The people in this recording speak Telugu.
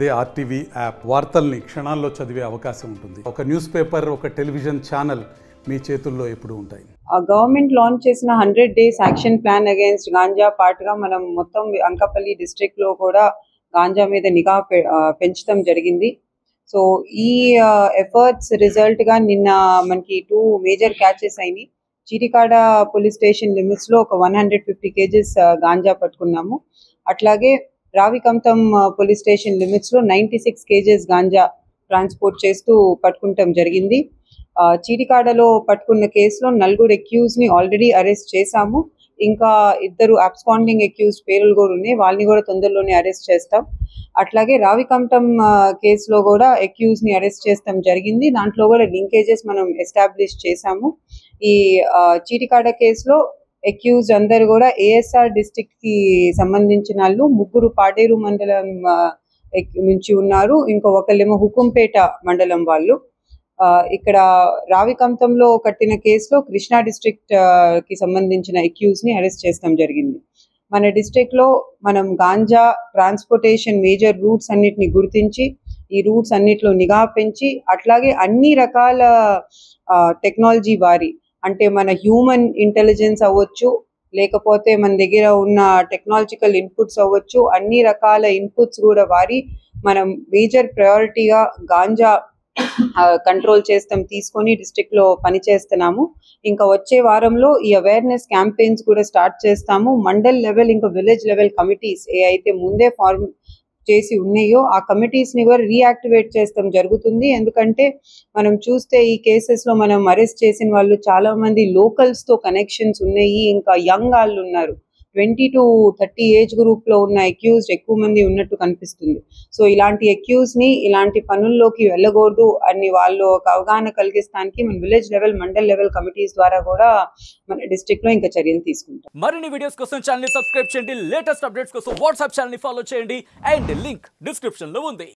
అదే ఆర్టీవీ యాప్ వార్తల్ని క్షణాల్లో చదివే అవకాశం ఉంటుంది ఒక న్యూస్ పేపర్ ఒక టెలివిజన్ ఛానల్ మీ చేతుల్లో ఎప్పుడూ ఉంటాయి ఆ గవర్నమెంట్ లాంచ్ చేసిన hundred days action plan against ganja పాటుగా మనం మొత్తం అనకాపల్లి డిస్ట్రిక్ట్ లో కూడా గాంజా మీద నిఘా పె- ఆ, పెంచడం జరిగింది సో ఈ ఎఫర్ట్స్ రిజల్ట్ గా నిన్న మనకి టూ మేజర్ క్యాచెస్ అయినాయి చీరికాడ పోలీస్ స్టేషన్ లిమిట్స్ లో ఒక one hundred fifty kgs ganja పట్టుకున్నాము అట్లాగే రావికంతం పోలీస్ స్టేషన్ లిమిట్స్ లో ninety six kgs ganja transport చేస్తూ పట్టుకుంటాం జరిగింది ఆ, చీటికాడలో పట్టుకున్న కేసులో నలుగురు అక్యూజ్ ని ఆల్రెడీ అరెస్ట్ చేశాము ఇంకా ఇద్దరు అబ్స్కాండింగ్ అక్యూజ్ పేర్లు కూడా ఉన్నాయి వాళ్ళని కూడా తొందరలోనే అరెస్ట్ చేస్తాం అట్లాగే రావికంఠం ఆ, కేసులో కూడా అక్యూజ్ ని అరెస్ట్ చేస్తాం జరిగింది దాంట్లో కూడా లింకేజెస్ మనం ఎస్టాబ్లిష్ చేశాము ఈ ఆ, చీటికాడ కేసులో అక్యూజ్ అందరు కూడా ఏఎస్ఆర్ డిస్ట్రిక్ట్ కి సంబంధించిన వాళ్ళు ముగ్గురు పాడేరు మండలం ఆ, ఎక్- నుంచి ఉన్నారు ఇంకా ఒకళ్ళేమో హుకుంపేట మండలం వాళ్ళు ఆ, ఇక్కడ రావికంతంలో కట్టిన కేసులో కృష్ణా డిస్ట్రిక్ట్ ఆ, కి సంబంధించిన అక్యూజ్ ని అరెస్ట్ చేస్తాం జరిగింది మన డిస్ట్రిక్ట్ లో మనం గాంజా ట్రాన్స్పోర్టేషన్ మేజర్ రూట్స్ అన్నిటిని గుర్తించి ఈ రూట్స్ అన్నిటిలో నిఘా పెంచి అట్లాగే అన్ని రకాల టెక్నాలజీ వారి అంటే మన హ్యూమన్ ఇంటెలిజెన్స్ అవ్వచ్చు లేకపోతే మన దగ్గర ఉన్న టెక్నాలజికల్ ఇన్పుట్స్ అవ్వచ్చు అన్ని రకాల ఇన్పుట్స్ కూడా వారి మనం మేజర్ ప్రయారిటీగా గాంజా కంట్రోల్ చేస్తాం తీసుకొని డిస్ట్రిక్ట్ లో పని చేస్తున్నాము ఇంకా వచ్చే వారంలో ఈ అవేర్నెస్ క్యాంపెయిన్స్ కూడా స్టార్ట్ చేస్తాము మండల్ లెవెల్ ఇంకా విలేజ్ లెవెల్ కమిటీస్ ఏ అయితే ముందే ఫార్మ్ చేసి ఉన్నాయో ఆ కమిటీస్ ని కూడా రీయాక్టివేట్ చేస్తాం జరుగుతుంది ఎందుకంటే మనం చూస్తే ఈ కేసెస్ లో మనం అరెస్ట్ చేసిన వాళ్ళు చాలా మంది లోకల్స్ తో కనెక్షన్స్ ఉన్నాయి ఇంకా యంగ్ వాళ్ళు ఉన్నారు twenty two thirty age group లో ఉన్న అక్యూజ్డ్ ఎక్కువ మంది ఉన్నట్టు కనిపిస్తుంది సో ఇలాంటి అక్యూజ్ ని ఇలాంటి పనుల్లోకి వెళ్ళకూడదు అని వాళ్ళు ఒక అవగాహన కలిగిస్తానికి మన village level mandal level committees ద్వారా కూడా మన డిస్ట్రిక్ట్ లో ఇంకా చర్యలు తీసుకుంటాం మరిన్ని వీడియోస్ కోసం ఛానల్ సబ్స్క్రైబ్ చేయండి లేటెస్ట్ అప్డేట్స్ కోసం వాట్సాప్ ఛానల్ ఫాలో చేయండి అండ్ లింక్ డిస్క్రిప్షన్ లో ఉంది